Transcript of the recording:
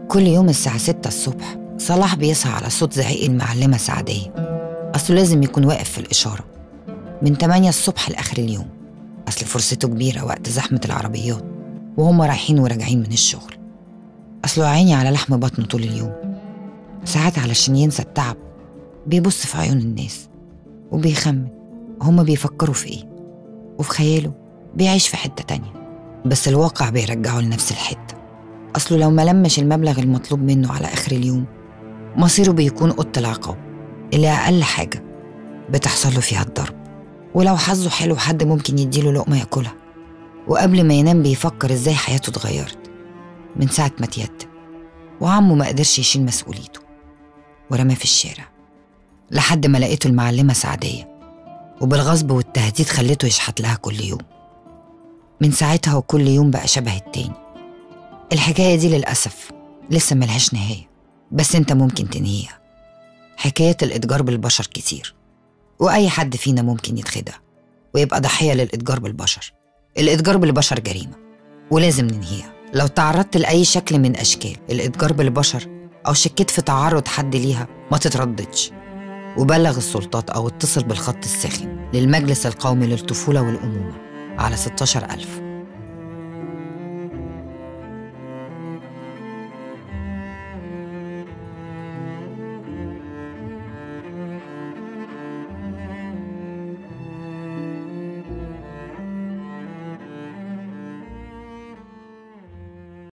كل يوم الساعة ستة الصبح صلاح بيصحى على صوت زعيق المعلمة سعدية أصله لازم يكون واقف في الإشارة من 8 الصبح لآخر اليوم أصل فرصته كبيرة وقت زحمة العربيات وهم رايحين وراجعين من الشغل أصله عيني على لحم بطنه طول اليوم ساعات علشان ينسى التعب بيبص في عيون الناس وبيخمن هما بيفكروا في إيه وفي خياله بيعيش في حتة تانية بس الواقع بيرجعه لنفس الحتة أصله لو ما لمش المبلغ المطلوب منه على آخر اليوم مصيره بيكون أوضة العقاب اللي أقل حاجة بتحصل له فيها الضرب ولو حظه حلو حد ممكن يديله لقمة ياكلها وقبل ما ينام بيفكر ازاي حياته اتغيرت من ساعة ما اتيتم وعمه ما قدرش يشيل مسؤوليته ورماه في الشارع لحد ما لقيته المعلمة سعدية وبالغصب والتهديد خليته يشحت لها كل يوم من ساعتها وكل يوم بقى شبه التاني الحكاية دي للأسف لسه ملهاش نهاية بس انت ممكن تنهيها حكاية الإتجار بالبشر كتير وأي حد فينا ممكن يتخدع ويبقى ضحية للإتجار بالبشر الإتجار بالبشر جريمة ولازم ننهيها لو تعرضت لأي شكل من أشكال الإتجار بالبشر أو شكيت في تعرض حد ليها ما تترددش وبلغ السلطات أو اتصل بالخط الساخن للمجلس القومي للطفولة والأمومة على 16000